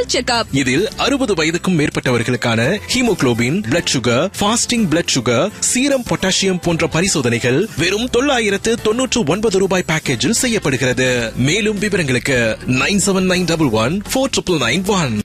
Health checkup இதில் அறுபது வயதுக்கும் மேற்பட்டவர்களுக்கான haemoglobin blood sugar fasting blood sugar serum potassium போன்ற பரிசோதனைகள் வெறும் தொள்ளாயிரத்து தொன்னூற்று ஒன்பது ரூபாய் பேக்கேஜில் செய்யப்படுகிறது மேலும் விவரங்களுக்கு nine seven nine double one four triple nine one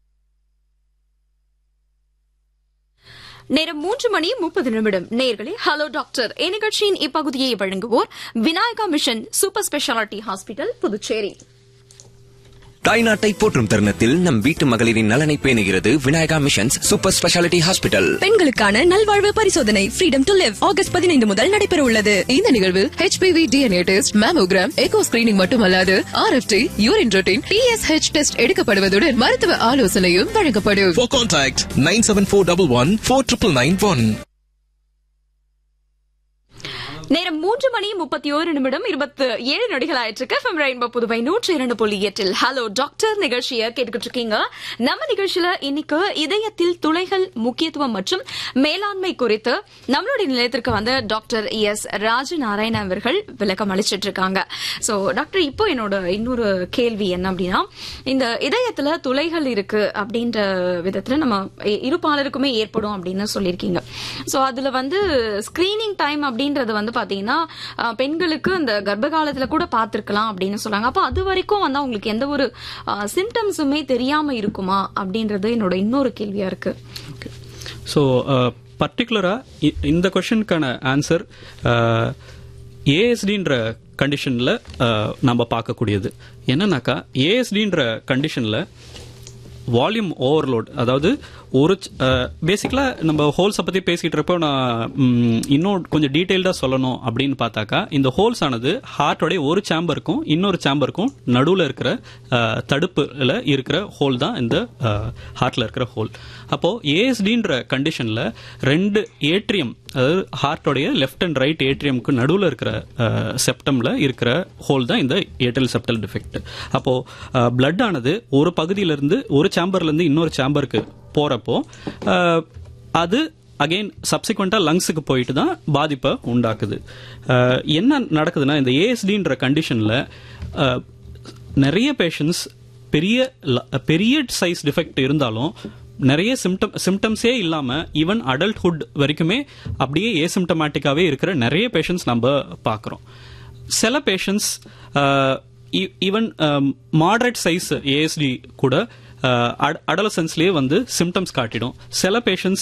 நேரம் மூன்று மணி முப்பது நிமிடம் நேர்களே ஹலோ டாக்டர் இந்நிகழ்ச்சியின் இப்பகுதியை வழங்குவோர் Vinayaka Mission Super Speciality Hospital Puducherry தாய்நாட்டை போற்றும் தருணத்தில் நம் வீட்டு மகளிரின் நலனை பேணுகிறது Vinayaka Missions Super Speciality Hospital பெண்களுக்கான நல்வாழ்வு பரிசோதனை ஃப்ரீடம் டு லிவ் ஆகஸ்ட் பதினைந்து முதல் நடைபெற உள்ளது இந்த நிகழ்வில் HPV DNA test mammogram echo screening மட்டுமல்லாது RFT urine routine TSH test எடுக்கப்படுவதுடன் மருத்துவ ஆலோசனையும் வழங்கப்படும் For contact 97411 4991. நேரம் மூன்று மணி முப்பத்தி ஒரு நிமிடம் இருபத்தி ஏழு நொடிகள் ஆயிட்டு இருக்கு FM ரெயின்போ புதுவை நூற்றி இரண்டு புள்ளி எட்டில் ஹலோ டாக்டர் நிகழ்ச்சியை கேட்டுக்கிட்டு இருக்கீங்க நம்ம நிகழ்ச்சியில இன்னைக்கு இதயத்தில் துளைகள் முக்கியத்துவம் மற்றும் மேலாண்மை குறித்து நம்மளுடைய நிலையத்திற்கு வந்து டாக்டர் எஸ் ராஜநாராயண அவர்கள் விளக்கம் அளிச்சிட்டு இருக்காங்க சோ டாக்டர் இப்போ என்னோட இன்னொரு கேள்வி என்ன அப்படின்னா இந்த இதயத்துல துளைகள் இருக்கு அப்படின்ற விதத்துல நம்ம இ- இரு பாலருக்குமே ஏற்படும் அப்படின்னு சொல்லியிருக்கீங்க சோ அதுல வந்து ஸ்கிரீனிங் டைம் அப்படின்றது வந்து பாத்தீங்கன்னா அஹ், பெண்களுக்கு அந்த கர்ப்ப காலத்துல கூட பார்த்திருக்கலாம் அப்படின்னு சொல்றாங்க அப்போ அது வரைக்கும் வந்து அவங்களுக்கு எந்த ஒரு சிம்டம்ஸுமே தெரியாம இருக்குமா அப்படின்றது என்னோட இன்னொரு கேள்வியா இருக்கு ஸோ பர்டிகுலராக இந்த கொஷனுக்கான ஆன்சர் ஏஎஸ்டின்ற கண்டிஷனில் நம்ம பார்க்கக்கூடியது என்னன்னாக்கா ஏஎஸ்டின்ற கண்டிஷனில் வால்யூம் ஓவர்லோட் அதாவது ஒரு பேசிக்கலாக நம்ம ஹோல்ஸை பற்றி பேசிகிட்டு இருப்போ நான் ம், இன்னும் கொஞ்சம் டீட்டெயில்டாக சொல்லணும் அப்படின்னு பார்த்தாக்கா இந்த ஹோல்ஸ் ஆனது ஹார்ட்டோடைய ஒரு சேம்பருக்கும் இன்னொரு சேம்பருக்கும் நடுவில் இருக்கிற அஹ், தடுப்புல இருக்கிற ஹோல் தான் இந்த ஹார்ட்டில் இருக்கிற ஹோல் அப்போது ஏஎஸ்டின்ற கண்டிஷனில் ரெண்டு ஏட்ரியம் அதாவது ஹார்ட்டோடைய லெஃப்ட் அண்ட் ரைட் ஏட்ரியம்க்கு நடுவில் இருக்கிற செப்டம்ல இருக்கிற ஹோல் தான் இந்த ஏட்டல் செப்டல் டிஃபெக்ட் அப்போ பிளட் ஆனது ஒரு பகுதியிலிருந்து ஒரு சேம்பர்ல இருந்து இன்னொரு சேம்பருக்கு போறப்போ அஹ், அது அகைன் சப்சிக்வெண்டா லங்ஸுக்கு போயிட்டு தான் பாதிப்பை உண்டாக்குது அஹ், என்ன நடக்குதுன்னா இந்த ஏஎஸ்டின்ற கண்டிஷன்ல நிறைய பேஷண்ட்ஸ் பெரிய ல- பெரிய சைஸ் டிஃபெக்ட் இருந்தாலும் நிறைய சிம்டம் சிம்டம்ஸே இல்லாம ஈவன் அடல்ட்ஹுட் வரைக்குமே அப்படியே ஏசிம்டமேட்டிக்காவே இருக்கிற நிறைய பேஷண்ட்ஸ் நம்ம பார்க்குறோம் சில patients even moderate size ASD கூட அடலசன்ஸ்லேயே வந்து சிம்டம்ஸ் காட்டிடும் சில பேஷண்ட்ஸ்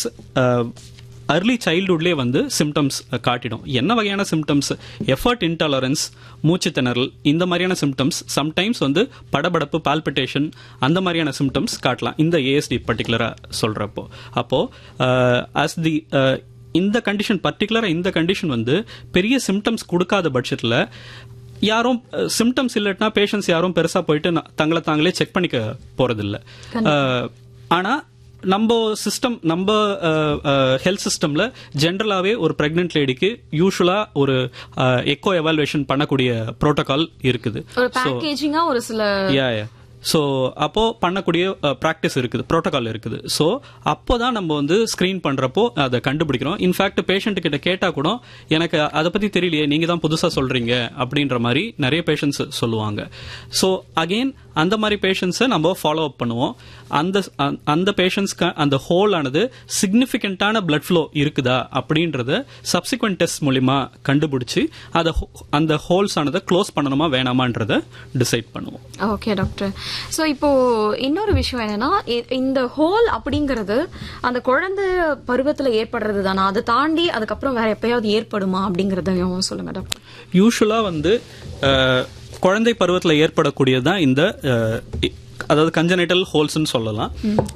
அர்லி சைல்டுஹுட்லேயே வந்து சிம்டம்ஸ் காட்டிடும் என்ன வகையான சிம்டம்ஸ் எஃபர்ட் இன்டாலரன்ஸ் மூச்சு திணறல் இந்த மாதிரியான சிம்டம்ஸ் சம்டைம்ஸ் வந்து படபடப்பு பால்பிட்டேஷன் அந்த மாதிரியான சிம்டம்ஸ் காட்டலாம் இந்த ஏஎஸ்டி பர்டிகுலராக சொல்கிறப்போ அப்போது அஸ் தி இந்த கண்டிஷன் பர்டிகுலராக இந்த கண்டிஷன் வந்து பெரிய சிம்டம்ஸ் கொடுக்காத பட்சத்தில் யாரும் சிம்டம்ஸ் இல்லட்னா பேஷண்ட்ஸ் யாரும் பெருசா போயிட்டு ந- தங்களை தாங்களே செக் பண்ணிக்க போறதில்ல அஹ், ஆனா நம்ம சிஸ்டம் நம்ம ஹெல்த் சிஸ்டம்ல ஜென்ரலாவே ஒரு பிரெக்னென்ட் லேடிக்கு யூஸ்வலா ஒரு எக்கோ எவாலுவேஷன் பண்ணக்கூடிய புரோட்டோகால் இருக்குது ஒரு பேக்கேஜிங்கா ஒரு சில யா யா ஸோ அப்போ பண்ணக்கூடிய ப்ராக்டிஸ் இருக்குது ப்ரோட்டோகால் இருக்குது ஸோ அப்போ தான் நம்ம வந்து ஸ்க்ரீன் பண்றப்போ அதை கண்டுபிடிக்கிறோம் இன்ஃபேக்ட் பேஷண்ட் கிட்ட கேட்டா கூட எனக்கு அதை பத்தி தெரியலையே நீங்க தான் புதுசா சொல்றீங்க அப்படின்ற மாதிரி நிறைய பேஷண்ட்ஸ் சொல்லுவாங்க ஸோ அகெயின் அந்த மாதிரி பேஷண்ட்ஸை நம்ம ஃபாலோ அப் பண்ணுவோம் அந்த அந்த- அந்த பேஷண்ட்ஸ்க்கு அந்த ஹோல் ஆனது சிக்னிஃபிகண்டான பிளட் ஃப்ளோ இருக்குதா அப்படின்றத சப்சிக்வெண்ட் டெஸ்ட் மூலிமா கண்டுபிடிச்சு அதை ho- அந்த ஹோல்ஸ் ஆனதை க்ளோஸ் பண்ணணுமா வேணாமான்றத டிசைட் பண்ணுவோம் ஓகே டாக்டர் சோ இப்போ இன்னொரு விஷயம் என்னன்னா இ- இந்த ஹோல் அப்படிங்கறது அந்த குழந்தை பருவத்துல ஏற்படுறது தானா அதை தாண்டி அதுக்கப்புறம் வேற எப்பயாவது ஏற்படுமா அப்படிங்கறதையும் சொல்லுங்க டாக்டர் யூஸ்வலா வந்து அஹ், குழந்தை பருவத்தில் ஏற்படக்கூடியதுதான் இந்த அஹ், இ- அதாவது கஞ்சனைட்டல் ஹோல்ஸ்னு சொல்லலாம்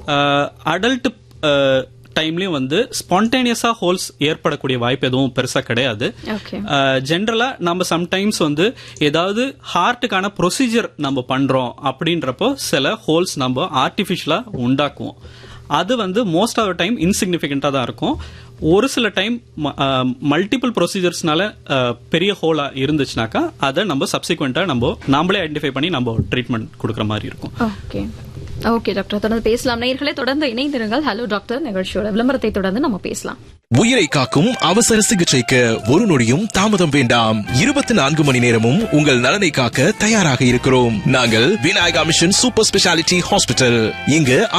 அடல்ட் டைம்லயும் வந்து ஸ்பான்டேனியஸா ஹோல்ஸ் ஏற்படக்கூடிய வாய்ப்பு எதுவும் பெருசா கிடையாது ஓகே ஜென்ரலா நம்ம சம்டைம்ஸ் வந்து ஏதாவது ஹார்ட்டுக்கான ப்ரொசீஜர் நம்ம பண்றோம் அப்படின்றப்போ சில ஹோல்ஸ் நம்ம ஆர்டிஃபிஷியலா உண்டாக்குவோம் அது வந்து மோஸ்ட் ஆஃப் டைம் இன்சிக்னிஃபிகண்டா தான் இருக்கும் ஒரு சில டைம் மல்டிபிள் ப்ரொசீஜர்ஸ்னால பெரிய ஹோலா இருந்துச்சுனாக்கா அதை நம்ம சப்சிக்வெண்டா நம்ம நாமளே ஐடென்டிஃபை பண்ணி நம்ம ட்ரீட்மெண்ட் கொடுக்குற மாதிரி இருக்கும் ஓகே ஓகே டாக்டர் தொடர்ந்து பேசலாம் நேயர்களே தொடர்ந்து இணைந்திருங்கள் ஹலோ டாக்டர் நிகழ்ச்சியோட விளம்பரத்தை தொடர்ந்து நம்ம பேசலாம் உயிரை காக்கும் அவசர சிகிச்சைக்கு ஒரு நொடியும் தாமதம் வேண்டாம் இருபத்தி நான்கு மணி நேரமும் உங்கள் நலனை காக்க தயாராக இருக்கிறோம் நாங்கள் Vinayaka Mission Super Speciality Hospital இங்கு